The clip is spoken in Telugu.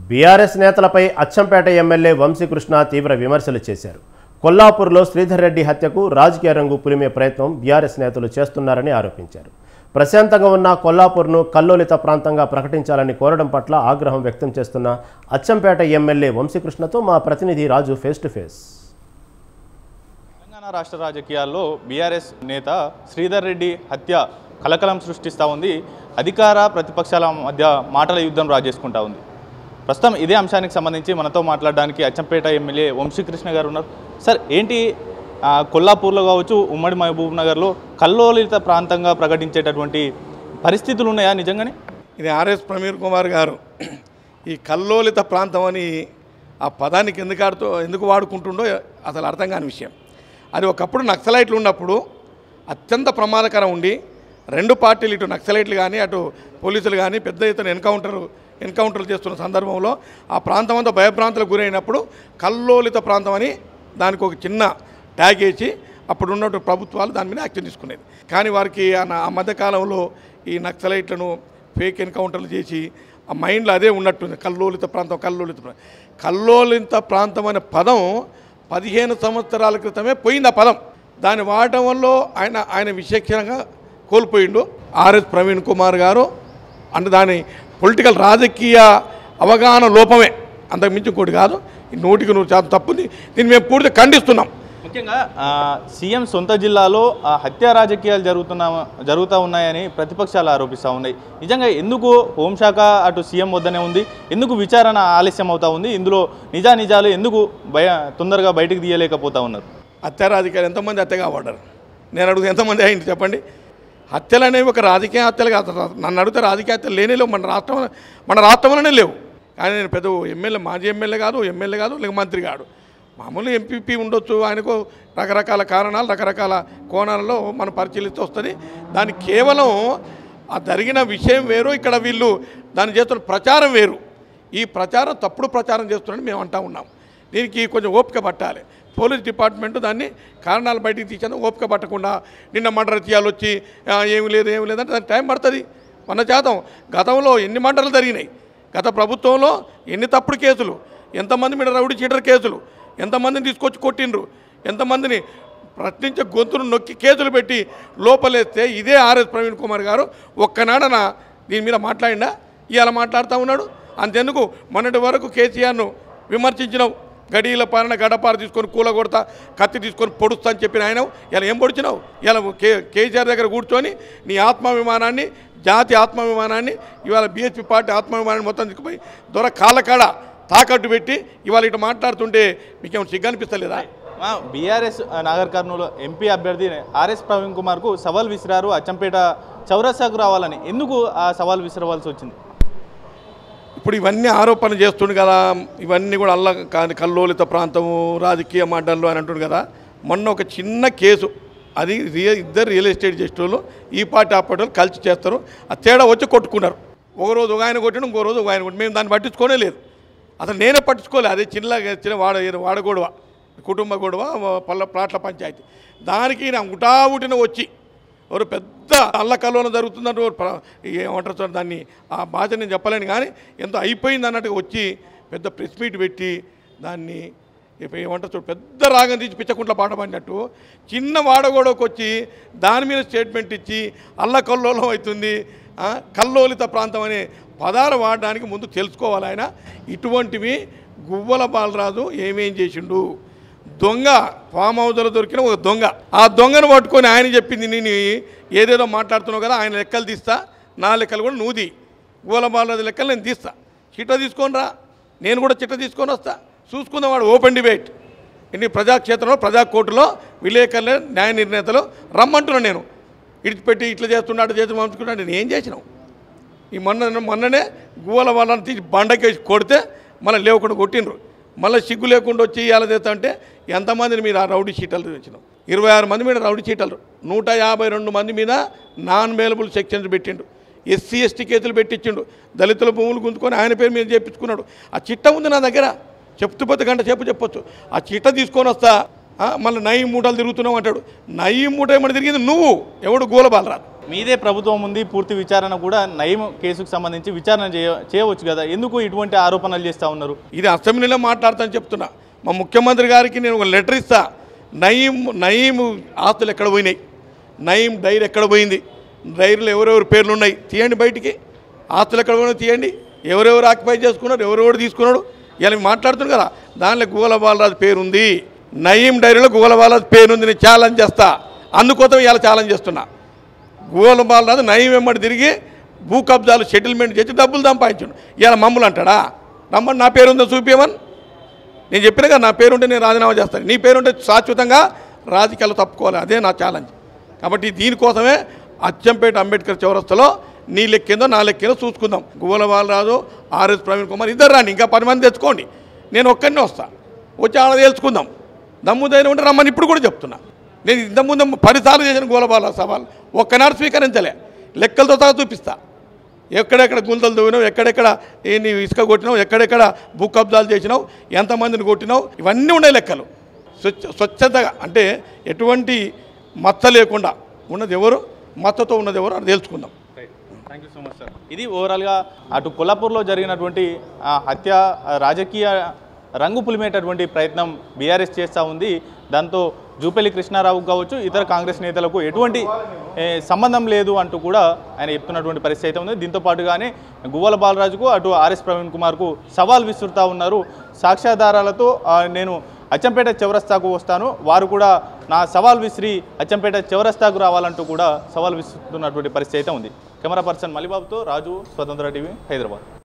బీఆర్ఎస్ నేతలపై అచ్చంపేట ఎమ్మెల్యే వంశీకృష్ణ తీవ్ర విమర్శలు చేశారు కొల్లాపూర్లో శ్రీధర్ రెడ్డి హత్యకు రాజకీయ రంగు పులిమే ప్రయత్నం బీఆర్ఎస్ నేతలు చేస్తున్నారని ఆరోపించారు ప్రశాంతంగా ఉన్న కొల్లాపూర్ను కల్లోలిత ప్రాంతంగా ప్రకటించాలని కోరడం పట్ల ఆగ్రహం వ్యక్తం చేస్తున్న అచ్చంపేట ఎమ్మెల్యే వంశీకృష్ణతో మా ప్రతినిధి Raju face to face Telangana రాష్ట్ర రాజకీయాల్లో బీఆర్ఎస్ నేత శ్రీధర్ రెడ్డి హత్య కలకలం సృష్టిస్తూ ఉంది అధికార ప్రతిపక్షాల మధ్య మాటల యుద్ధం రాజేసుకుంటా ఉంది ప్రస్తుతం ఇదే అంశానికి సంబంధించి మనతో మాట్లాడడానికి అచ్చంపేట ఎమ్మెల్యే వంశీకృష్ణ గారు ఉన్నారు సార్ ఏంటి ఆ, కొల్లాపూర్లో కావచ్చు ఉమ్మడి మహబూబ్ నగర్లో కల్లోలిత ప్రాంతంగా ప్రకటించేటటువంటి పరిస్థితులు ఉన్నాయా నిజంగానే ఇది ఆర్ఎస్ ప్రవీణ్ కుమార్ గారు ఈ కల్లోలిత ప్రాంతం అని ఆ పదానికి ఎందుకు ఆడుతూ ఎందుకు వాడుకుంటుండో అసలు అర్థం కాని విషయం అది ఒకప్పుడు నక్సలైట్లు ఉన్నప్పుడు అత్యంత ప్రమాదకరం ఉండి రెండు పార్టీలు ఇటు నక్సలైట్లు కానీ అటు పోలీసులు కానీ పెద్ద ఎత్తున ఎన్కౌంటర్ ఎన్కౌంటర్లు చేస్తున్న సందర్భంలో ఆ ప్రాంతం అంతా భయభ్రాంతులకు గురైనప్పుడు కల్లోలిత ప్రాంతం అని దానికి ఒక చిన్న ట్యాగ్ వేసి అప్పుడు ఉన్నటువంటి ప్రభుత్వాలు దాని మీద యాక్షన్ తీసుకునేది కానీ వారికి ఆ నా- ఆ మధ్యకాలంలో ఈ నక్సలైట్లను ఫేక్ ఎన్కౌంటర్లు చేసి ఆ మైండ్లో అదే ఉన్నట్టుంది కల్లోలిత ప్రాంతం కల్లోలిత ప్రాంతం కల్లోలిత ప్రాంతం అనే పదం పదిహేను సంవత్సరాల క్రితమే పోయింది ఆ పదం దాన్ని వాడటం వల్ల ఆయన ఆయన విశేషంగా కోల్పోయిండు ఆర్ఎస్ ప్రవీణ్ కుమార్ గారు అంటే దాని పొలిటికల్ రాజకీయ అవగాహన లోపమే అంతకు మించి ఇంకోటి కాదు ఈ నూటికి నూరు శాతం తప్పుంది దీన్ని మేము పూర్తిగా ఖండిస్తున్నాం ముఖ్యంగా ఆ, సీఎం సొంత జిల్లాలో ఆ, హత్య రాజకీయాలు జరుగుతున్నా జరుగుతూ ఉన్నాయని ప్రతిపక్షాలు ఆరోపిస్తూ ఉన్నాయి నిజంగా ఎందుకు హోంశాఖ అటు సీఎం వద్దనే ఉంది ఎందుకు విచారణ ఆలస్యం అవుతా ఉంది ఇందులో నిజా నిజాలు ఎందుకు భయ తొందరగా బయటకు తీయలేకపోతా ఉన్నారు హత్య రాజకీయాలు ఎంతమంది హత్య కాబడ్డారు నేను అడుగుతా ఎంతమంది అయింది చెప్పండి హత్యలు అనేవి ఒక రాజకీయ హత్యలు కాదు నన్ను అడిగితే రాజకీయ హత్యలు లేనే లేవు మన రాష్ట్రం మన రాష్ట్రంలోనే లేవు కానీ నేను పెద్ద ఎమ్మెల్యే మాజీ ఎమ్మెల్యే కాదు ఎమ్మెల్యే కాదు లేక మంత్రి కాదు మామూలు ఎంపీపీ ఉండొచ్చు ఆయనకు రకరకాల కారణాలు రకరకాల కోణాలలో మనం పరిశీలిస్తే వస్తుంది దాన్ని కేవలం ఆ జరిగిన విషయం వేరు ఇక్కడ వీళ్ళు దాన్ని చేస్తున్న ప్రచారం వేరు ఈ ప్రచారం తప్పుడు ప్రచారం చేస్తున్నారని మేము అంటా ఉన్నాం దీనికి కొంచెం ఓపిక పట్టాలి పోలీస్ డిపార్ట్మెంట్ దాన్ని కారణాలు బయటికి తీసేందుకు ఓపిక పట్టకుండా నిన్న మర్డర్ చేయాలి వచ్చి "ఆ, ఏమి లేదు ఏమి లేదంటే దానికి టైం పడుతుంది వంద శాతం గతంలో ఎన్ని మర్డర్లు జరిగినాయి గత ప్రభుత్వంలో ఎన్ని తప్పుడు కేసులు ఎంతమంది మీద రౌడీ చీటర్ కేసులు ఎంతమందిని తీసుకొచ్చి కొట్టిండ్రు ఎంతమందిని ప్రశ్నించే గొంతును నొక్కి కేసులు పెట్టి లోపలేస్తే ఇదే ఆర్ఎస్ ప్రవీణ్ కుమార్ గారు ఒక్కనాడన దీని మీద మాట్లాడినా ఇవాళ మాట్లాడుతూ ఉన్నాడు అంతెందుకు మొన్నటి వరకు కేసీఆర్ను విమర్శించినావు గడియల పాలన గడపార తీసుకొని కూల కొడతా కత్తి తీసుకొని పొడుస్తా అని చెప్పిన ఆయన ఇలా ఏం పొడిచినావు ఇలా కే కేసీఆర్ దగ్గర కూర్చొని నీ ఆత్మాభిమానాన్ని జాతి ఆత్మాభిమానాన్ని ఇవాళ బీఎస్పీ పార్టీ ఆత్మాభిమానాన్ని మొత్తం తీసుకుపోయి దొర కాళ్ళకాడ తాకట్టు పెట్టి ఇవాళ ఇటు మాట్లాడుతుంటే మీకేమైనా సిగ్గు అనిపిస్తలేదా బీఆర్ఎస్ నాగర్ కర్నూలు ఎంపీ అభ్యర్థి ఆర్ఎస్ ప్రవీణ్ కుమార్కు సవాల్ విసిరారు అచ్చంపేట చౌరస్తాకు రావాలని ఎందుకు ఆ సవాల్ విసిరవలసి వచ్చింది ఇప్పుడు ఇవన్నీ ఆరోపణలు చేస్తుండు కదా ఇవన్నీ కూడా అల్ల కాని కల్లోలిత ప్రాంతము రాజకీయ మాటలు అని అంటుండు కదా మొన్న ఒక చిన్న కేసు అది రియల్ ఇద్దరు రియల్ ఎస్టేట్ చేసేటోళ్ళు ఈ పార్టీ ఆ పార్టీ వాళ్ళు కలిసి చేస్తారు ఆ తేడా వచ్చి కొట్టుకున్నారు ఒక రోజు ఒక ఆయన కొట్టిన ఇంకో రోజు ఒక ఆయన కొట్టి మేము దాన్ని పట్టించుకోనే లేదు అసలు నేనే పట్టించుకోలేదు అదే చిన్న చిన్న వాడ వాడ గొడవ కుటుంబ గొడవ పల్ల ప్లాట్ల పంచాయతీ దానికి నా ఉటావుటిన వచ్చి ఒక పెద్ద అల్లకల్లోన జరుగుతుందంటే ఒక ప్ర- ఏమంటారు చూడండి దాన్ని ఆ భాష నేను చెప్పలేను కానీ ఎంతో అయిపోయింది అన్నట్టుగా వచ్చి పెద్ద ప్రెస్ మీట్ పెట్టి దాన్ని ఇప్పుడు ఏమంటారు చూడు పెద్ద రాగం తీసి పిచ్చకుంట్ల పాట పాడినట్టు చిన్న వాడగోడకు వచ్చి దాని మీద స్టేట్మెంట్ ఇచ్చి అల్లకల్లోలం అవుతుంది ఆ, కల్లోలిత ప్రాంతం అనే పదాలు వాడడానికి ముందు తెలుసుకోవాలి ఆయన ఇటువంటివి గువ్వల బాలరాజు ఏమేం చేసిండు దొంగ ఫామ్ హౌస్లో దొరికిన ఒక దొంగ ఆ దొంగను పట్టుకొని ఆయన చెప్పింది నేను ఏదేదో మాట్లాడుతున్నావు కదా ఆయన లెక్కలు తీస్తా నా లెక్కలు కూడా నువ్వు తీ గోలబాలరాజు లెక్కలు నేను తీస్తా చిట్ట తీసుకొని రా నేను కూడా చిట్ట తీసుకొని వస్తా చూసుకుందాం వాడు ఓపెన్ డిబేట్ ఇన్ని ప్రజాక్షేత్రంలో ప్రజా కోర్టులో విలేకరులు న్యాయ నిర్ణేతలు రమ్మంటున్నాను నేను ఇడిచిపెట్టి ఇట్లా చేస్తున్నాడు చేసి పంపించుకున్నాడు నేను ఏం చేసినావు ఈ మొన్న మొన్ననే గువ్వల వాళ్ళని తీసి బండకేసి కొడితే మళ్ళీ లేవకుండా కొట్టిండ్రు మళ్ళీ సిగ్గు లేకుండా వచ్చి ఇవాళ చేస్తా అంటే ఎంతమందిని మీరు ఆ రౌడీ చీటలు తెచ్చినాం ఇరవై ఆరు మంది మీద రౌడీ చీటలు నూట యాభై రెండు మంది మీద నాన్ మేలబుల్ సెక్షన్స్ పెట్టిండు ఎస్సీ ఎస్టీ కేసులు పెట్టించిండు దళితుల భూములు గుంజుకొని ఆయన పేరు మీద చేపించుకున్నాడు ఆ చిట్ట ఉంది నా దగ్గర చెప్తూ పోతే గంట చెప్పు చెప్పొచ్చు ఆ చిట్ట తీసుకొని వస్తా ఆ, మళ్ళీ నయ్యి మూటలు తిరుగుతున్నావు అంటాడు నయ్యి మూట ఏమని తిరిగింది నువ్వు ఎవడు గోలబాలరాదు మీదే ప్రభుత్వం ఉంది పూర్తి విచారణ కూడా నయం కేసుకు సంబంధించి విచారణ చేయ చేయవచ్చు కదా ఎందుకు ఇటువంటి ఆరోపణలు చేస్తూ ఉన్నారు ఇది అసెంబ్లీలో మాట్లాడతాను చెప్తున్నా మా ముఖ్యమంత్రి గారికి నేను ఒక లెటర్ ఇస్తా నయీం నయీం ఆస్తులు ఎక్కడ పోయినాయి నయీం డైరీ ఎక్కడ పోయింది డైరీలో ఎవరెవరి పేర్లు ఉన్నాయి తీయండి బయటికి ఆస్తులు ఎక్కడ పోయినా తీయండి ఎవరెవరు ఆక్యుపై చేసుకున్నారు ఎవరెవరు తీసుకున్నాడు ఇలా మాట్లాడుతున్నారు కదా దానిలో గోల బాలరాజు పేరు ఉంది నయీం డైరీలో గోల బాలరాజు పేరు ఉంది నేను ఛాలెంజ్ చేస్తా అందుకోసం ఇలా ఛాలెంజ్ చేస్తున్నా గోల బాలరాజు నయం వెంబడి తిరిగి భూ కబ్జాలు సెటిల్మెంట్ చేసి డబ్బులు సంపాదించాడు ఇలా మమ్మల్ని అంటాడా రమ్మని నా పేరు ఉందో చూపించమని నేను చెప్పిన కదా నా పేరుంటే నేను రాజీనామా చేస్తాను నీ పేరుంటే శాశ్వతంగా రాజకీయాలు తప్పుకోవాలి అదే నా ఛాలెంజ్ కాబట్టి దీనికోసమే అచ్చంపేట అంబేద్కర్ చౌరస్తలో నీ లెక్కేందో నా లెక్కేందో చూసుకుందాం గువ్వల బాలరాజు ఆర్ఎస్ ప్రవీణ్ కుమార్ ఇద్దరు రాండి ఇంకా పది మంది తెచ్చుకోండి నేను ఒక్కరినే వస్తా వచ్చి ఆడ తేల్చుకుందాం దమ్ము ధైర్యం ఉంటే రమ్మని ఇప్పుడు కూడా చెప్తున్నా నేను ఇంత ముందు పదిసార్లు చేసిన గోలబాల సవాల్ ఒక్కనాడు స్వీకరించలే లెక్కలతో సహా చూపిస్తా ఎక్కడెక్కడ గుంతలు తవ్వినావు ఎక్కడెక్కడ ఏ నీ ఇసుక కొట్టినావు ఎక్కడెక్కడ భూ కబ్జాలు చేసినావు ఎంతమందిని కొట్టినావు ఇవన్నీ ఉన్నాయి లెక్కలు స్వచ్ఛ స్వచ్ఛతగా అంటే ఎటువంటి మచ్చ లేకుండా ఉన్నది ఎవరు మచ్చతో ఉన్నది ఎవరు అని తెలుసుకుందాం thank you so much sir ఇది ఓవరాల్గా అటు కొల్లాపూర్లో జరిగినటువంటి ఆ, హత్య ఆ, రాజకీయ రంగు పులిమేటటువంటి ప్రయత్నం బీఆర్ఎస్ చేస్తూ ఉంది దాంతో జూపల్లి కృష్ణారావు కావచ్చు ఇతర కాంగ్రెస్ నేతలకు ఎటువంటి ఏ, సంబంధం లేదు అంటూ కూడా ఆయన చెప్తున్నటువంటి పరిస్థితి అయితే ఉంది దీంతో పాటుగానే గువ్వల బాలరాజుకు అటు ఆర్ఎస్ ప్రవీణ్ కుమార్కు సవాల్ విసురుతూ ఉన్నారు సాక్ష్యాధారాలతో ఆ, నేను అచ్చంపేట చౌరస్తాకు వస్తాను వారు కూడా నా సవాల్ విసిరి అచ్చంపేట చౌరస్తాకు రావాలంటూ కూడా సవాల్ విసురుతున్నటువంటి పరిస్థితి అయితే ఉంది కెమెరా పర్సన్ మలిబాబుతో రాజు స్వతంత్ర టీవీ హైదరాబాద్